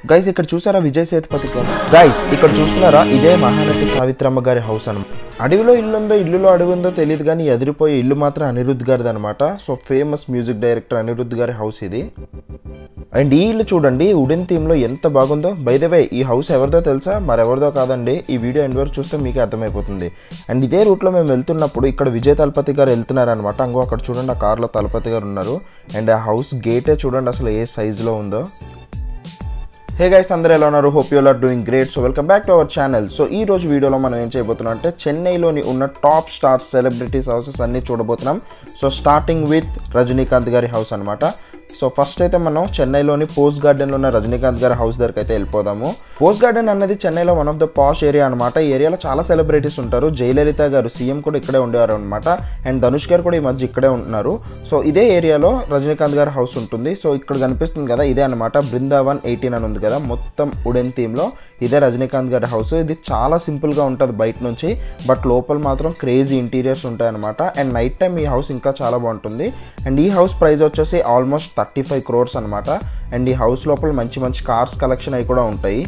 Guys ఇక్కడ చూసారా విజయ్ సేతుపతి గారు గైస్ ఇక్కడ చూస్తున్నారా ఇదే మహానటి సావిత్రమ్మ గారి హౌస్ అనమాట అడవిలో ఇల్లు ఉందో ఇల్లులో అడవి ఉందో తెలియదు కానీ ఎదిరిపోయే ఇల్లు మాత్రం అనిరుద్ధ్ గారిది అనమాట so famous music director Anirudh గారి హౌస్ ఇది అండ్ ఈ ఇల్లు చూడండి వుడెన్ థీమ్లో ఎంత బాగుందో బై ద వే ఈ హౌస్ ఎవరిదో తెలుసా మరెవరిదో కాదండి ఈ వీడియో ఎండ్ వరకు చూస్తే మీకు అర్థమైపోతుంది అండ్ ఇదే రూట్లో మేము వెళ్తున్నప్పుడు ఇక్కడ విజయ్ తలపతి గారు వెళ్తున్నారు అనమాట అంగో అక్కడ చూడండి ఆ కార్లో తలపతి గారు ఉన్నారు అండ్ ఆ హౌస్ గేటే చూడండి అసలు ఏ సైజులో ఉందో హే గైస్ అందరూ ఎలా ఉన్నారు hope you'll are doing great so welcome back to our channel so ఈ రోజు వీడియోలో మనం ఏం చేయబోతున్నాం అంటే చెన్నైలోని ఉన్న టాప్ స్టార్ సెలబ్రిటీస్ హౌసెస్ అన్ని చూడబోతున్నాం సో స్టార్టింగ్ విత్ రజనీకాంత్ గారి హౌస్ అనమాట సో ఫస్ట్ అయితే మనం చెన్నైలోని పోస్ట్ గార్డెన్లో ఉన్న రజనీకాంత్ గారి హౌస్ దగ్గరికి అయితే వెళ్ళిపోదాము పోస్ట్ గార్డెన్ అనేది చెన్నైలో one of the posh area అనమాట ఈ ఏరియాలో చాలా సెలబ్రిటీస్ ఉంటారు జయలలిత గారు సీఎం కూడా ఇక్కడే ఉండేవారు అనమాట అండ్ ధనుష్ గారు కూడా ఈ మధ్య ఇక్కడే ఉంటున్నారు సో ఇదే ఏరియాలో రజనీకాంత్ గారి హౌస్ ఉంటుంది సో ఇక్కడ కనిపిస్తుంది కదా ఇదే అనమాట బృందావన్ ఎయిటీన్ అని ఉంది కదా మొత్తం వుడెన్ థీమ్లో ఇదే రజనీకాంత్ గారి హౌస్ ఇది చాలా సింపుల్గా ఉంటుంది బయట నుంచి బట్ లోపల మాత్రం క్రేజీ ఇంటీరియర్స్ ఉంటాయన్నమాట అండ్ నైట్ టైం ఈ హౌస్ ఇంకా చాలా బాగుంటుంది అండ్ ఈ హౌస్ ప్రైస్ వచ్చేసి ఆల్మోస్ట్ థర్టీ ఫైవ్ క్రోర్స్ అనమాట అండ్ ఈ హౌస్ లోపల మంచి మంచి కార్స్ కలెక్షన్ అవి కూడా ఉంటాయి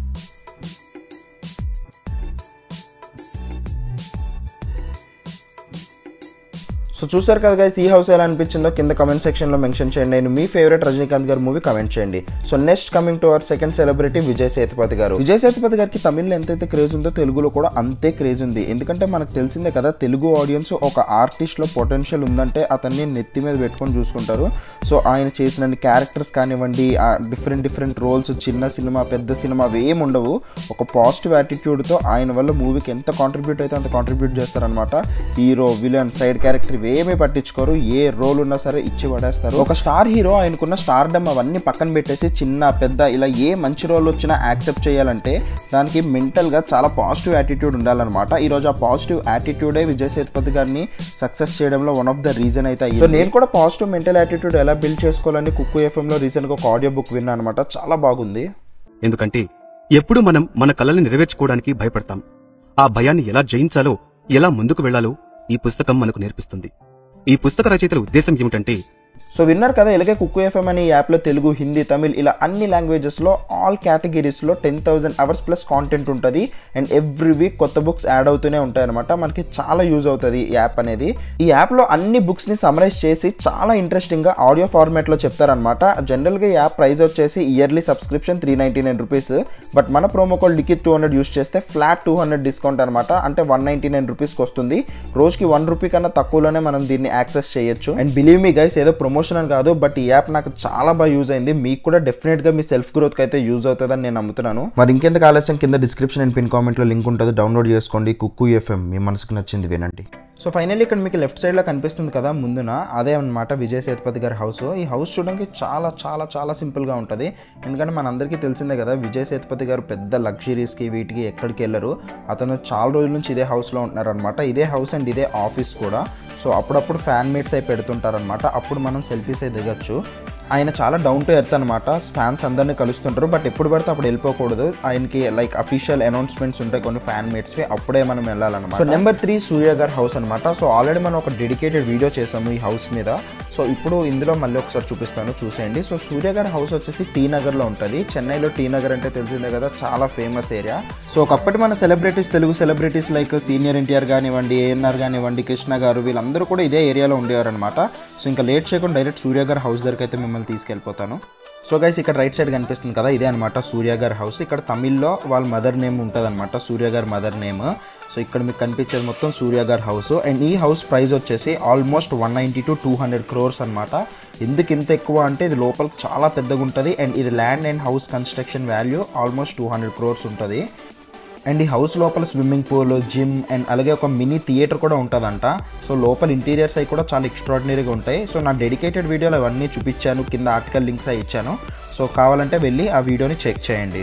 సో చూసారు కదా గైస్ ఈ హౌస్ ఎలా అనిపించిందో కింద కమెంట్ సెక్షన్లో మెన్షన్ చేయండి నేను మీ ఫేవరెట్ రజనీకాంత్ గారి మూవీ కమెంట్ చేయండి so next coming to our second celebrity Vijay Sethupathi గారు విజయ్ సేతుపతి గారికి తమిళ్లో ఎంతైతే క్రేజ్ ఉందో తెలుగులో కూడా అంతే క్రేజ్ ఉంది ఎందుకంటే మనకు తెలిసిందే కదా తెలుగు ఆడియన్స్ ఒక ఆర్టిస్ట్లో పొటెన్షియల్ ఉందంటే అతన్ని నెత్తి మీద పెట్టుకొని చూసుకుంటారు సో ఆయన చేసిన క్యారెక్టర్స్ కానివ్వండి ఆ డిఫరెంట్ డిఫరెంట్ రోల్స్ చిన్న సినిమా పెద్ద సినిమా అవి ఏమి ఉండవు ఒక పాజిటివ్ యాటిట్యూడ్తో ఆయన వల్ల మూవీకి ఎంత కాంట్రిబ్యూట్ అయితే అంత కాంట్రిబ్యూట్ చేస్తారనమాట హీరో విలన్ సైడ్ క్యారెక్టర్ ఇవేమీ పట్టించుకోరు ఏ రోల్ ఉన్నా సరే ఇచ్చి పడేస్తారు ఒక స్టార్ హీరో ఆయనకున్న స్టార్డమ్ అవన్నీ పక్కన పెట్టేసి చిన్న పెద్ద ఇలా ఏ మంచి రోల్ వచ్చినా యాక్సెప్ట్ చేయాలంటే దానికి మెంటల్గా చాలా పాజిటివ్ యాటిట్యూడ్ ఉండాలన్నమాట ఈరోజు ఆ పాజిటివ్ యాటిట్యూడే విజయ్ సేతుపతి గారిని సక్సెస్ చేయడంలో వన్ ఆఫ్ ద రీజన్ అయితే అయ్యింది. సో నేను కూడా పాజిటివ్ మెంటల్ యాటిట్యూడ్ ఎలా బిల్డ్ చేసుకోవాలని కుక్కు ఎఫ్ఎంలో రీసెంట్గా ఒక ఆడియో బుక్ విన్నాను అనమాట చాలా బాగుంది ఎందుకంటే ఎప్పుడు మనం మన కలల్ని నెరవేర్చుకోవడానికి భయపడతాం ఆ భయాన్ని ఎలా జయించాలో ఎలా ముందుకు వెళ్లాలో ఈ పుస్తకం మనకు నేర్పిస్తుంది ఈ పుస్తక రచయితల ఉద్దేశం ఏమిటంటే సో విన్నారు కదా ఇలాగే కుక్కు ఎఫ్ఎం అనే ఈ యాప్లో తెలుగు హిందీ తమిళ్ ఇలా అన్ని లాంగ్వేజెస్లో ఆల్ కేటగిరీస్లో ten thousand hours plus content ఉంటుంది అండ్ ఎవ్రీ వీక్ కొత్త బుక్స్ యాడ్ అవుతూనే ఉంటాయి అనమాట మనకి చాలా యూజ్ అవుతుంది ఈ యాప్ అనేది ఈ యాప్లో అన్ని బుక్స్ని సమరైజ్ చేసి చాలా ఇంట్రెస్టింగ్గా ఆడియో ఫార్మాట్లో చెప్తారనమాట జనరల్గా ఈ యాప్ ప్రైస్ వచ్చేసి yearly subscription three ninety nine rupees but మన promo code Likith two hundred use చేస్తే ఫ్లాట్ టూ హండ్రెడ్ డిస్కౌంట్ అనమాట అంటే వన్ నైంటీ నైన్ రూపీస్కి వస్తుంది రోజుకి వన్ రూపీ కన్నా తక్కువలోనే మనం దీన్ని యాక్సెస్ చేయొచ్చు అండ్ బిలీవ్ మీ గైస్ ఏదో ప్రమోషన్ అని కాదు బట్ ఈ యాప్ నాకు చాలా బాగా యూజ్ అయింది మీకు కూడా డెఫినెట్ గా మీ సెల్ఫ్ గ్రోత్ అయితే యూజ్ అవుతుందని నేను నమ్ముతున్నాను మరి ఇంకెందుకు ఆలస్యం కింద డిస్క్రిప్షన్ అండ్ పిన్ కామెంట్ లో లింక్ ఉంటుంది డౌన్లోడ్ చేసుకోండి కుక్కు ఎఫ్ఎం మీ మనసుకు నచ్చింది వినండి సో ఫైనల్లీ ఇక్కడ మీకు లెఫ్ట్ సైడ్లో కనిపిస్తుంది కదా ముందున అదే అనమాట విజయ్ సేతుపతి గారి హౌస్ ఈ హౌస్ చూడడానికి చాలా చాలా చాలా సింపుల్గా ఉంటుంది ఎందుకంటే మనందరికీ తెలిసిందే కదా విజయ్ సేతుపతి గారు పెద్ద లగ్జరీస్కి వీటికి ఎక్కడికి వెళ్ళరు అతను చాలా రోజుల నుంచి ఇదే హౌస్లో ఉంటున్నారు అనమాట ఇదే హౌస్ అండ్ ఇదే ఆఫీస్ కూడా సో అప్పుడప్పుడు ఫ్యాన్ మేట్స్ అయి పెడుతుంటారనమాట అప్పుడు మనం సెల్ఫీస్ అయి దిగచ్చు ఆయన చాలా డౌన్ టు ఎర్త్ అనమాట ఫ్యాన్స్ అందరినీ కలుస్తుంటారు బట్ ఎప్పుడు పడితే అప్పుడు వెళ్ళిపోకూడదు ఆయనకి లైక్ అఫీషియల్ అనౌన్స్మెంట్స్ ఉంటాయి కొన్ని ఫ్యాన్ మేట్స్వి అప్పుడే మనం వెళ్ళాలన్నమాట సో నెంబర్ త్రీ సూర్య గారి హౌస్ అనమాట సో ఆల్రెడీ మనం ఒక డెడికేటెడ్ వీడియో చేసాము ఈ హౌస్ మీద సో ఇప్పుడు ఇందులో మళ్ళీ ఒకసారి చూపిస్తాను చూసేయండి సో సూర్య గారి హౌస్ వచ్చేసి టీ నగర్లో ఉంటుంది చెన్నైలో టీ నగర్ అంటే తెలిసిందే కదా చాలా ఫేమస్ ఏరియా సో ఒకప్పటి మన celebrities Telugu celebrities like senior NTR కానివ్వండి ఏఎన్ఆర్ కానివ్వండి కృష్ణ గారు వీళ్ళందరూ కూడా ఇదే ఏరియాలో ఉండేవారు అనమాట సో ఇంకా లేట్ చేయకుండా డైరెక్ట్ సూర్య గారి హౌస్ దగ్గరికి అయితే మిమ్మల్ని తీసుకెళ్ళిపోతాను సో గైస్ ఇక్కడ రైట్ సైడ్ కనిపిస్తుంది కదా ఇదే అనమాట సూర్య గారి హౌస్ ఇక్కడ తమిళ్లో వాళ్ళ మదర్ నేమ్ ఉంటుంది అనమాట సూర్య గారి మదర్ నేమ్ సో ఇక్కడ మీకు కనిపించేది మొత్తం సూర్య గారి హౌస్ అండ్ ఈ హౌస్ ప్రైస్ వచ్చేసి almost one ninety to two hundred crores అనమాట ఎందుకు ఇంత ఎక్కువ అంటే ఇది లోపల చాలా పెద్దగా ఉంటుంది అండ్ ఇది land and house construction value almost two hundred crores ఉంటుంది అండ్ ఈ హౌస్ లోపల స్విమ్మింగ్ పూల్ జిమ్ అండ్ అలాగే ఒక మినీ థియేటర్ కూడా ఉంటుందంట సో లోపల ఇంటీరియర్స్ అవి కూడా చాలా ఎక్స్ట్రాడినరీగా ఉంటాయి సో నా డెడికేటెడ్ వీడియోలో అవన్నీ చూపించాను కింద ఆర్టికల్ లింక్స్ అవి ఇచ్చాను సో కావాలంటే వెళ్ళి ఆ వీడియోని చెక్ చేయండి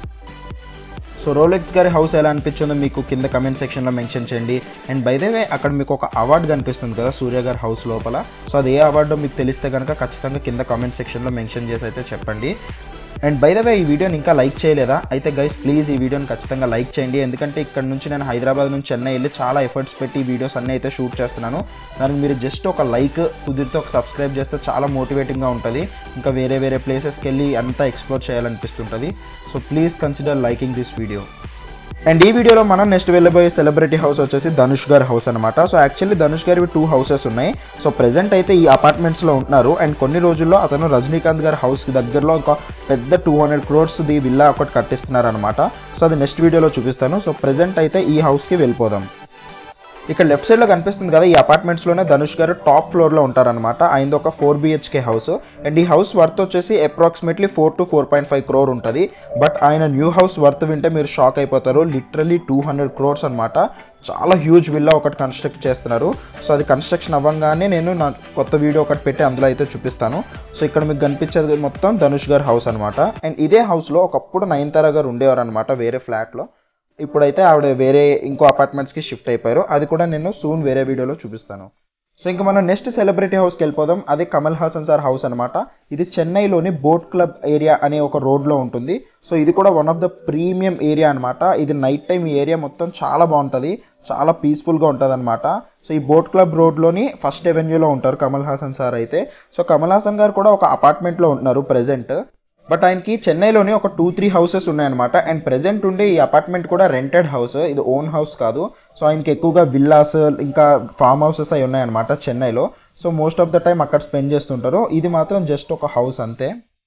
సో రోలెక్స్ గారి హౌస్ ఎలా అనిపించిందో మీకు కింద కమెంట్ సెక్షన్లో మెన్షన్ చేయండి అండ్ బై ద వే అక్కడ మీకు ఒక అవార్డు కనిపిస్తుంది కదా సూర్య గారి హౌస్ లోపల సో అది ఏ అవార్డో మీకు తెలిస్తే కనుక ఖచ్చితంగా కింద కామెంట్ సెక్షన్లో మెన్షన్ చేసి అయితే చెప్పండి అండ్ బై ద వే ఈ వీడియోని ఇంకా లైక్ చేయలేదా అయితే గైస్ ప్లీజ్ ఈ వీడియోని ఖచ్చితంగా లైక్ చేయండి ఎందుకంటే ఇక్కడ నుంచి నేను హైదరాబాద్ నుంచి చెన్నై వెళ్ళి చాలా ఎఫర్ట్స్ పెట్టి ఈ వీడియోస్ అన్నీ అయితే షూట్ చేస్తున్నాను దానికి మీరు జస్ట్ ఒక లైక్ కుదిరితే ఒక సబ్స్క్రైబ్ చేస్తే చాలా మోటివేటింగ్గా ఉంటుంది ఇంకా వేరే వేరే ప్లేసెస్కి వెళ్ళి అంతా ఎక్స్ప్లోర్ చేయాలనిపిస్తుంటుంది so please consider liking this video and ఈ వీడియోలో మనం నెక్స్ట్ వెళ్ళబోయే సెలబ్రిటీ హౌస్ వచ్చేసి ధనుష్ గారి హౌస్ అనమాట సో యాక్చువల్లీ ధనుష్ గారివి టూ హౌసెస్ ఉన్నాయి సో ప్రెసెంట్ అయితే ఈ అపార్ట్మెంట్స్లో ఉంటున్నారు అండ్ కొన్ని రోజుల్లో అతను రజనీకాంత్ గారి హౌస్కి దగ్గరలో ఒక పెద్ద two hundred crores the villa ఒకటి కట్టిస్తున్నారు అనమాట సో అది నెక్స్ట్ వీడియోలో చూపిస్తాను సో ప్రెసెంట్ అయితే ఈ హౌస్కి వెళ్ళిపోదాం ఇక్కడ లెఫ్ట్ సైడ్లో కనిపిస్తుంది కదా ఈ అపార్ట్మెంట్స్లోనే ధనుష్ గారు టాప్ ఫ్లోర్లో ఉంటారనమాట ఆయనది ఒక ఫోర్ బిహెచ్కే హౌస్ అండ్ ఈ హౌస్ వర్త్ వచ్చేసి approximately four to four point five crore ఉంటుంది బట్ ఆయన న్యూ హౌస్ వర్త్ వింటే మీరు షాక్ అయిపోతారు లిటరలీ టూ హండ్రెడ్ క్రోర్స్ అనమాట చాలా హ్యూజ్ విల్లా ఒకటి కన్స్ట్రక్ట్ చేస్తున్నారు సో అది కన్స్ట్రక్షన్ అవ్వగానే నేను నా కొత్త వీడియో ఒకటి పెట్టి అందులో అయితే చూపిస్తాను సో ఇక్కడ మీకు కనిపించేది మొత్తం ధనుష్ గారి హౌస్ అనమాట అండ్ ఇదే హౌస్లో ఒకప్పుడు నయనతార గారు ఉండేవారు అనమాట వేరే ఫ్లాట్లో ఇప్పుడైతే ఆవిడ వేరే ఇంకో అపార్ట్మెంట్స్కి షిఫ్ట్ అయిపోయారు అది కూడా నేను సూన్ వేరే వీడియోలో చూపిస్తాను సో ఇంకా మనం నెక్స్ట్ సెలబ్రిటీ హౌస్కి వెళ్ళిపోదాం అది కమల్ హాసన్ సార్ హౌస్ అనమాట ఇది చెన్నైలోని బోట్ క్లబ్ ఏరియా అనే ఒక రోడ్లో ఉంటుంది సో ఇది కూడా one of the premium area అనమాట ఇది నైట్ టైం ఈ ఏరియా మొత్తం చాలా బాగుంటుంది చాలా పీస్ఫుల్గా ఉంటుంది అనమాట సో ఈ బోట్ క్లబ్ రోడ్లోని ఫస్ట్ ఎవెన్యూలో ఉంటారు కమల్ హాసన్ సార్ అయితే సో కమల్ హాసన్ గారు కూడా ఒక అపార్ట్మెంట్లో ఉంటున్నారు ప్రెసెంట్ బట్ ఆయనకి చెన్నైలోని ఒక టూ త్రీ హౌసెస్ ఉన్నాయన్నమాట అండ్ ప్రెసెంట్ ఉండే ఈ అపార్ట్మెంట్ కూడా రెంటెడ్ హౌస్ ఇది ఓన్ హౌస్ కాదు సో ఆయనకి ఎక్కువగా విల్లాస్ ఇంకా ఫామ్ హౌసెస్ అవి ఉన్నాయన్నమాట చెన్నైలో so most of the time అక్కడ స్పెండ్ చేస్తుంటారు ఇది మాత్రం జస్ట్ ఒక హౌస్ అంతే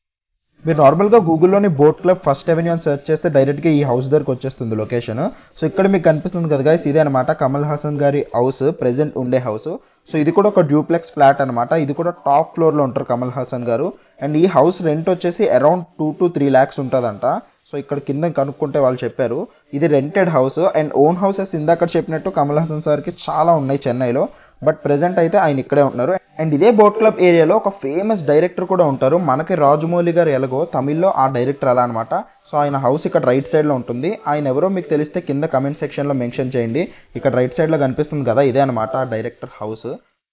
మీరు నార్మల్గా గూగుల్లోని బోట్ క్లబ్ ఫస్ట్ అవెన్యూ అని సెర్చ్ చేస్తే డైరెక్ట్గా ఈ హౌస్ దగ్గరకు వచ్చేస్తుంది లొకేషన్ సో ఇక్కడ మీకు కనిపిస్తుంది కదా గైస్ ఇదే అనమాట కమల్ హాసన్ గారి హౌస్ ప్రెసెంట్ ఉండే హౌస్ సో ఇది కూడా ఒక డ్యూప్లెక్స్ ఫ్లాట్ అనమాట ఇది కూడా టాప్ ఫ్లోర్లో ఉంటారు కమల్ హాసన్ గారు అండ్ ఈ హౌస్ రెంట్ వచ్చేసి around two to three lakhs ఉంటుందంట సో ఇక్కడ కింద కనుక్కుంటే వాళ్ళు చెప్పారు ఇది rented house and own houses ఇందాక చెప్పినట్టు కమల్ హాసన్ సార్కి చాలా ఉన్నాయి చెన్నైలో బట్ ప్రెసెంట్ అయితే ఆయన ఇక్కడే ఉంటున్నారు అండ్ ఇదే బోట్ క్లబ్ ఏరియాలో ఒక ఫేమస్ డైరెక్టర్ కూడా ఉంటారు మనకి రాజమౌళి గారు ఎలాగో తమిళ్లో ఆ డైరెక్టర్ అలా అనమాట సో ఆయన హౌస్ ఇక్కడ రైట్ సైడ్లో ఉంటుంది ఆయన ఎవరో మీకు తెలిస్తే కింద కమెంట్ సెక్షన్లో మెన్షన్ చేయండి ఇక్కడ రైట్ సైడ్లో కనిపిస్తుంది కదా ఇదే అనమాట ఆ డైరెక్టర్ హౌస్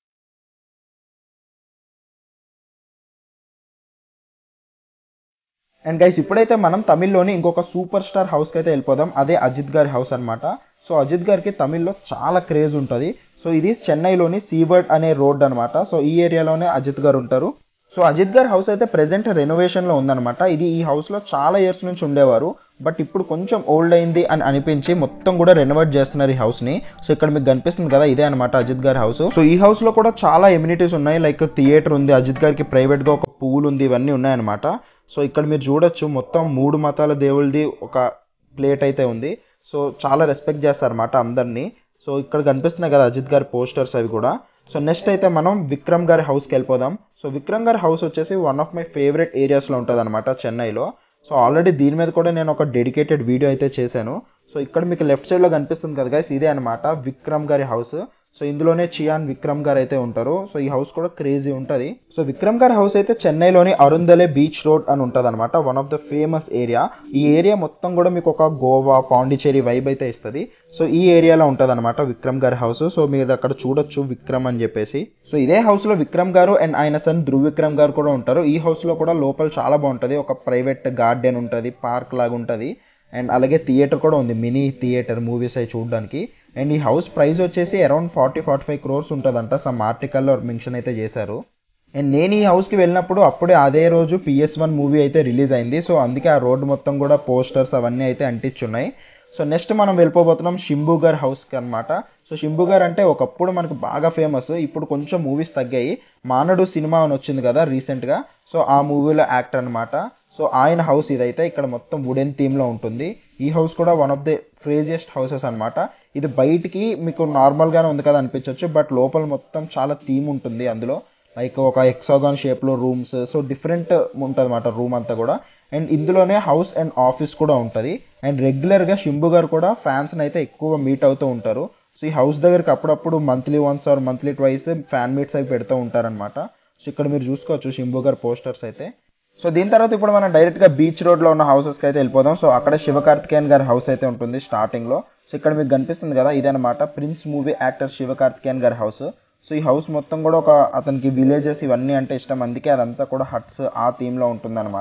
అండ్ గైస్ ఇప్పుడైతే మనం తమిళ్లోని ఇంకొక సూపర్ స్టార్ హౌస్కి అయితే వెళ్ళిపోదాం అదే అజిత్ గారి హౌస్ అనమాట సో అజిత్ గారికి తమిళ్లో చాలా క్రేజ్ ఉంటుంది సో ఇది చెన్నైలోని సీవర్డ్ అనే రోడ్ అనమాట సో ఈ ఏరియాలోనే అజిత్ గారు ఉంటారు సో అజిత్ గారి హౌస్ అయితే ప్రెసెంట్ రెనోవేషన్లో ఉందన్నమాట ఇది ఈ హౌస్లో చాలా ఇయర్స్ నుంచి ఉండేవారు బట్ ఇప్పుడు కొంచెం ఓల్డ్ అయింది అని అనిపించి మొత్తం కూడా రెనోవేట్ చేస్తున్నారు ఈ హౌస్ని సో ఇక్కడ మీకు కనిపిస్తుంది కదా ఇదే అనమాట అజిత్ గారి హౌస్ సో ఈ హౌస్లో కూడా చాలా ఎమ్యూనిటీస్ ఉన్నాయి లైక్ థియేటర్ ఉంది అజిత్ గారికి ప్రైవేట్గా ఒక పూల్ ఉంది ఇవన్నీ ఉన్నాయన్నమాట సో ఇక్కడ మీరు చూడొచ్చు మొత్తం మూడు మతాల దేవుళ్ళది ఒక ప్లేట్ అయితే ఉంది సో చాలా రెస్పెక్ట్ చేస్తారన్నమాట అందరినీ సో ఇక్కడ కనిపిస్తున్నాయి కదా అజిత్ గారి పోస్టర్స్ అవి కూడా సో నెక్స్ట్ అయితే మనం విక్రమ్ గారి హౌస్కి వెళ్ళిపోదాం సో విక్రమ్ గారి హౌస్ వచ్చేసి వన్ ఆఫ్ మై ఫేవరెట్ ఏరియాస్లో ఉంటుంది అనమాట చెన్నైలో సో ఆల్రెడీ దీని మీద కూడా నేను ఒక డెడికేటెడ్ వీడియో అయితే చేశాను సో ఇక్కడ మీకు లెఫ్ట్ సైడ్లో కనిపిస్తుంది కదా గైస్ ఇదే అనమాట విక్రమ్ గారి హౌస్ సో ఇందులోనే చియాన్ విక్రమ్ గారు అయితే ఉంటారు సో ఈ హౌస్ కూడా క్రేజీ ఉంటుంది సో విక్రమ్ గారి హౌస్ అయితే చెన్నైలోని అరుందలే బీచ్ రోడ్ అని ఉంటుంది అనమాట one of the famous area ఈ ఏరియా మొత్తం కూడా మీకు ఒక గోవా పాండిచేరి వైబ్ అయితే ఇస్తుంది సో ఈ ఏరియాలో ఉంటుంది అనమాట విక్రమ్ గారి హౌస్ సో మీరు అక్కడ చూడొచ్చు విక్రమ్ అని చెప్పేసి సో ఇదే హౌస్ లో విక్రమ్ గారు అండ్ ఆయన సన్ ధ్రువ్ విక్రమ్ గారు కూడా ఉంటారు ఈ హౌస్ లో కూడా లోపల చాలా బాగుంటుంది ఒక ప్రైవేట్ గార్డెన్ ఉంటుంది పార్క్ లాగా ఉంటుంది అండ్ అలాగే థియేటర్ కూడా ఉంది మినీ థియేటర్ మూవీస్ అవి చూడడానికి అండ్ ఈ హౌస్ ప్రైస్ వచ్చేసి around forty forty five crores ఉంటుందంట సమ్ ఆర్టికల్లో మెన్షన్ అయితే చేశారు అండ్ నేను ఈ హౌస్కి వెళ్ళినప్పుడు అప్పుడే అదే రోజు పిఎస్ వన్ మూవీ అయితే రిలీజ్ అయింది సో అందుకే ఆ రోడ్డు మొత్తం కూడా పోస్టర్స్ అవన్నీ అయితే అంటించున్నాయి సో నెక్స్ట్ మనం వెళ్ళిపోబోతున్నాం షింబు గార్ హౌస్కి అనమాట సో షింబు గారు అంటే ఒకప్పుడు మనకు బాగా ఫేమస్ ఇప్పుడు కొంచెం మూవీస్ తగ్గాయి మానడు సినిమా అని వచ్చింది కదా రీసెంట్గా సో ఆ మూవీలో యాక్టర్ అనమాట సో ఆయన హౌస్ ఇదైతే ఇక్కడ మొత్తం వుడెన్ థీమ్లో ఉంటుంది ఈ హౌస్ కూడా one of the craziest houses అనమాట ఇది బయటికి మీకు నార్మల్గానే ఉంది కదా అనిపించవచ్చు బట్ లోపల మొత్తం చాలా థీమ్ ఉంటుంది అందులో లైక్ ఒక ఎక్సాగాన్ షేప్లో రూమ్స్ సో డిఫరెంట్ ఉంటుంది అనమాట రూమ్ అంతా కూడా అండ్ ఇందులోనే హౌస్ అండ్ ఆఫీస్ కూడా ఉంటుంది అండ్ రెగ్యులర్గా షింబు గారు కూడా ఫ్యాన్స్ని అయితే ఎక్కువ మీట్ అవుతూ ఉంటారు సో ఈ హౌస్ దగ్గరికి అప్పుడప్పుడు monthly once or monthly twice fan meets అవి పెడుతూ ఉంటారనమాట సో ఇక్కడ మీరు చూసుకోవచ్చు షింబు గారు పోస్టర్స్ అయితే సో దీని తర్వాత ఇప్పుడు మనం డైరెక్ట్గా బీచ్ రోడ్లో ఉన్న హౌసెస్కి అయితే వెళ్ళిపోదాం సో అక్కడ శివకార్తికేయన్ గారి హౌస్ అయితే ఉంటుంది స్టార్టింగ్లో సో ఇక్కడ మీకు కనిపిస్తుంది కదా ఇదనమాట ప్రిన్స్ మూవీ యాక్టర్ శివకార్తికేయన్ గారి హౌస్ సో ఈ హౌస్ మొత్తం కూడా ఒక అతనికి విలేజెస్ ఇవన్నీ అంటే ఇష్టం అందుకే అదంతా కూడా హట్స్ ఆ థీమ్లో ఉంటుందన్నమాట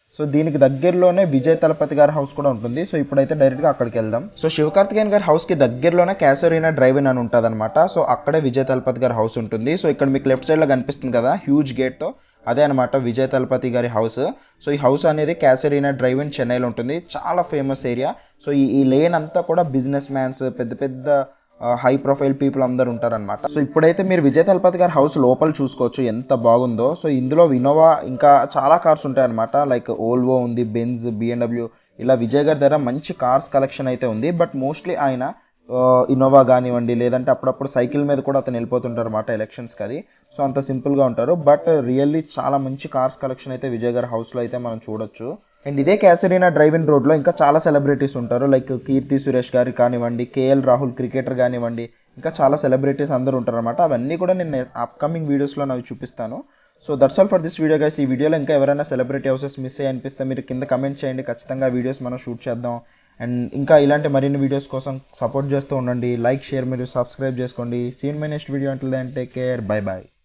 సో దీనికి దగ్గరలోనే విజయ్ తలపతి గారి హౌస్ కూడా ఉంటుంది సో ఇప్పుడైతే డైరెక్ట్గా అక్కడికి వెళ్దాం సో శివకార్తికేయన్ గారి హౌస్కి దగ్గరలోనే క్యాసోరీనా డ్రైవ్ ఇన్ అని ఉంటుంది అనమాట సో అక్కడే విజయ్ తలపతి గారి హౌస్ ఉంటుంది సో ఇక్కడ మీకు లెఫ్ట్ సైడ్లో కనిపిస్తుంది కదా హ్యూజ్ గేట్తో అదే అనమాట విజయ్ తలపతి గారి హౌస్ సో ఈ హౌస్ అనేది క్యాసరీనా డ్రైవ్ ఇన్ చెన్నైలో ఉంటుంది చాలా ఫేమస్ ఏరియా సో ఈ ఈ లేన్ అంతా కూడా బిజినెస్ మ్యాన్స్ పెద్ద పెద్ద హై ప్రొఫైల్ పీపుల్ అందరు ఉంటారనమాట సో ఇప్పుడైతే మీరు విజయ్ తలపతి గారి హౌస్ లోపల చూసుకోవచ్చు ఎంత బాగుందో సో ఇందులో వినోవా ఇంకా చాలా కార్స్ ఉంటాయన్నమాట లైక్ ఓల్వో ఉంది బెంజ్ బిఎండబ్ల్యూ ఇలా విజయ్ గారి దగ్గర మంచి కార్స్ కలెక్షన్ అయితే ఉంది బట్ మోస్ట్లీ ఆయన ఇన్నోవా కానివ్వండి లేదంటే అప్పుడప్పుడు సైకిల్ మీద కూడా అతను వెళ్ళిపోతుంటారు అనమాట ఎలక్షన్స్కి అది సో అంత సింపుల్గా ఉంటారు బట్ రియల్లీ చాలా మంచి కార్స్ కలెక్షన్ అయితే విజయ్ గారి హౌస్లో అయితే మనం చూడొచ్చు అండ్ ఇదే క్యాసరీనా డ్రైవింగ్ రోడ్లో ఇంకా చాలా సెలబ్రిటీస్ ఉంటారు లైక్ కీర్తి సురేష్ గారి కానివ్వండి కేఎల్ రాహుల్ క్రికెటర్ కానివ్వండి ఇంకా చాలా సెలబ్రిటీస్ అందరూ ఉంటారు అనమాట అవన్నీ కూడా నేను అప్కమింగ్ వీడియోస్లో నాకు చూపిస్తాను so that's all for this video guys ఈ వీడియోలో ఇంకా ఎవరైనా సెలబ్రిటీ హౌసెస్ మిస్ అయ్యి అనిపిస్తే మీరు కింద కమెంట్ చేయండి ఖచ్చితంగా వీడియోస్ మనం షూట్ చేద్దాం అండ్ ఇంకా ఇలాంటి మరిన్ని వీడియోస్ కోసం సపోర్ట్ చేస్తూ ఉండండి లైక్ షేర్ మీరు సబ్స్క్రైబ్ చేసుకోండి సీన్ మై నెక్స్ట్ వీడియో అంటే టేక్ కేర్ బై బాయ్